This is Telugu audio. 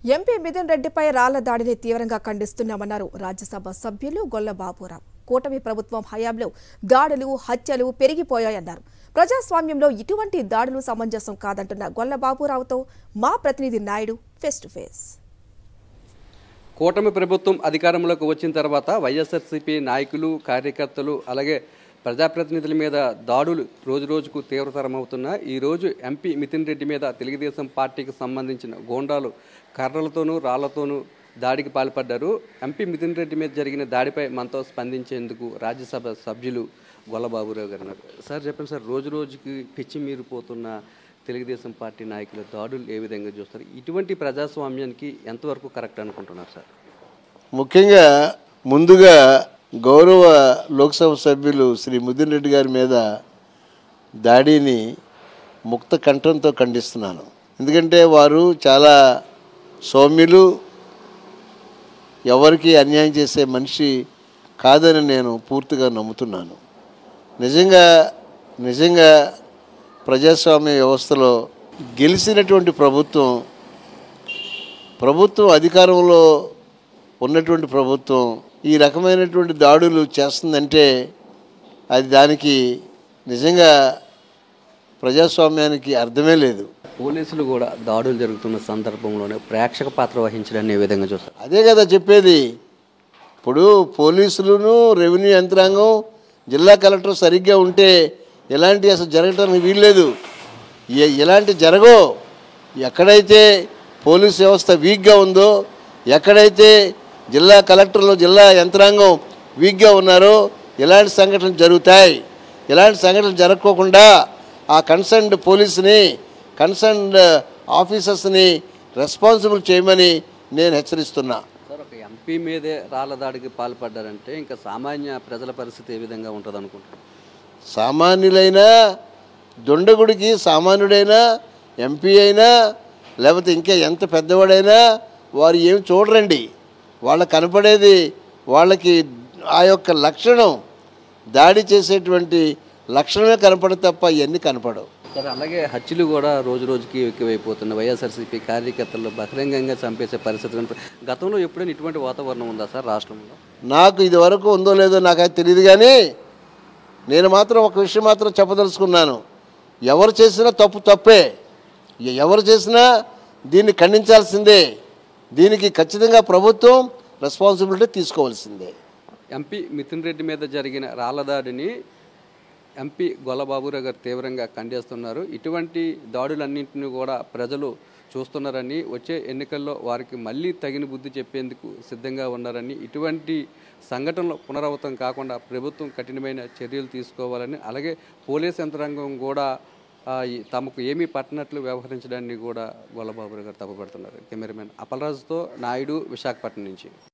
ఎంపీ మిథున్ రెడ్డిపై రాళ్ల దాడిని తీవ్రంగా ఖండిస్తున్నామన్నారు రాజ్యసభ సభ్యులు గొల్ల బాబురావు కూటమి ప్రభుత్వం హయాంలో దాడులు హత్యలు పెరిగిపోయాయన్నారు ప్రజాస్వామ్యంలో ఇటువంటి దాడులు సమంజసం కాదంటున్న గొల్ల బాబురావుతో మా ప్రతినిధి నాయుడు ఫేస్ టు ఫేస్ కూటమి ప్రభుత్వం అధికారంలోకి వచ్చిన తర్వాత వైఎస్ఆర్సీపీ నాయకులు కార్యకర్తలు అలాగే ప్రజాప్రతినిధుల మీద దాడులు రోజు రోజుకు తీవ్రతరమవుతున్న ఈరోజు ఎంపీ మితిన్ రెడ్డి మీద తెలుగుదేశం పార్టీకి సంబంధించిన గోండాలు కర్రలతోనూ రాళ్లతోనూ దాడికి పాల్పడ్డారు ఎంపీ మితిన్ రెడ్డి మీద జరిగిన దాడిపై మనతో స్పందించేందుకు రాజ్యసభ సభ్యులు గొల్లబాబురావు గారు ఉన్నారు సార్ చెప్పండి సార్ రోజు రోజుకి పిచ్చి మీరిపోతున్న తెలుగుదేశం పార్టీ నాయకుల దాడులు ఏ విధంగా చూస్తారు ఇటువంటి ప్రజాస్వామ్యానికి ఎంతవరకు కరెక్ట్ అనుకుంటున్నారు సార్ ముఖ్యంగా ముందుగా గౌరవ లోక్సభ సభ్యులు శ్రీ ముదిన్ రెడ్డి గారి మీద దాడిని ముక్త కంఠంతో ఖండిస్తున్నాను ఎందుకంటే వారు చాలా సౌమ్యులు ఎవరికి అన్యాయం చేసే మనిషి కాదని నేను పూర్తిగా నమ్ముతున్నాను నిజంగా నిజంగా ప్రజాస్వామ్య వ్యవస్థలో గెలిచినటువంటి ప్రభుత్వం ప్రభుత్వం అధికారంలో ఉన్నటువంటి ప్రభుత్వం ఈ రకమైనటువంటి దాడులు చేస్తుందంటే అది దానికి నిజంగా ప్రజాస్వామ్యానికి అర్థమే లేదు పోలీసులు కూడా దాడులు జరుగుతున్న సందర్భంలోనే ప్రేక్షక పాత్ర వహించడాన్ని ఏ విధంగా చూస్తారు అదే కదా చెప్పేది ఇప్పుడు పోలీసులను రెవెన్యూ యంత్రాంగం జిల్లా కలెక్టర్ సరిగ్గా ఉంటే ఎలాంటి అసలు జరగటానికి వీల్లేదు ఎ- ఎలాంటి జరగో ఎక్కడైతే పోలీస్ వ్యవస్థ వీక్గా ఉందో ఎక్కడైతే జిల్లా కలెక్టర్లు జిల్లా యంత్రాంగం వీక్గా ఉన్నారో ఇలాంటి సంఘటనలు జరుగుతాయి ఇలాంటి సంఘటనలు జరగకోకుండా ఆ కన్సర్న్డ్ పోలీసుని కన్సర్న్డ్ ఆఫీసర్స్ని రెస్పాన్సిబుల్ చేయమని నేను హెచ్చరిస్తున్నా సార్ ఒక ఎంపీ మీదే రాళ్ల దాడికి పాల్పడ్డారంటే ఇంకా సామాన్య ప్రజల పరిస్థితి ఏ విధంగా ఉంటుంది అనుకుంటున్నారు సామాన్యులైనా దుండగుడికి సామాన్యుడైనా ఎంపీ అయినా లేకపోతే ఇంకా ఎంత పెద్దవాడైనా వారు ఏమి చూడరండి వాళ్ళకి కనపడేది వాళ్ళకి ఆ యొక్క లక్షణం దాడి చేసేటువంటి లక్షణమే కనపడదు తప్ప ఇవన్నీ కనపడవు సార్ అలాగే హత్యలు కూడా రోజు రోజుకి ఎక్కువైపోతున్నాయి వైఎస్ఆర్సీపీ కార్యకర్తలు బహిరంగంగా చంపేసే పరిస్థితి కనిపి గతంలో ఎప్పుడైనా ఇటువంటి వాతావరణం ఉందా సార్ రాష్ట్రంలో నాకు ఇది వరకు ఉందో లేదో నాకైతే తెలియదు కానీ నేను మాత్రం ఒక విషయం మాత్రం చెప్పదలుచుకున్నాను ఎవరు చేసినా తప్పు తప్పే ఎ- ఎవరు చేసినా దీన్ని ఖండించాల్సిందే దీనికి ఖచ్చితంగా ప్రభుత్వం రెస్పాన్సిబిలిటీ తీసుకోవాల్సిందే ఎంపీ మిథున్ రెడ్డి మీద జరిగిన రాళ్ల దాడిని ఎంపీ గొల్లబాబురావు గారు తీవ్రంగా ఖండిస్తున్నారు ఇటువంటి దాడులన్నింటినీ కూడా ప్రజలు చూస్తున్నారని వచ్చే ఎన్నికల్లో వారికి మళ్ళీ తగిన బుద్ధి చెప్పేందుకు సిద్ధంగా ఉన్నారని ఇటువంటి సంఘటనలు పునరావృతం కాకుండా ప్రభుత్వం కఠినమైన చర్యలు తీసుకోవాలని అలాగే పోలీస్ యంత్రాంగం కూడా ఆ, ఈ తమకు ఏమీ పట్టనట్లు వ్యవహరించడాన్ని కూడా గొల్లబాబురావు గారు తప్పుపడుతున్నారు కెమెరామెన్ అప్పలరాజుతో నాయుడు విశాఖపట్నం నుంచి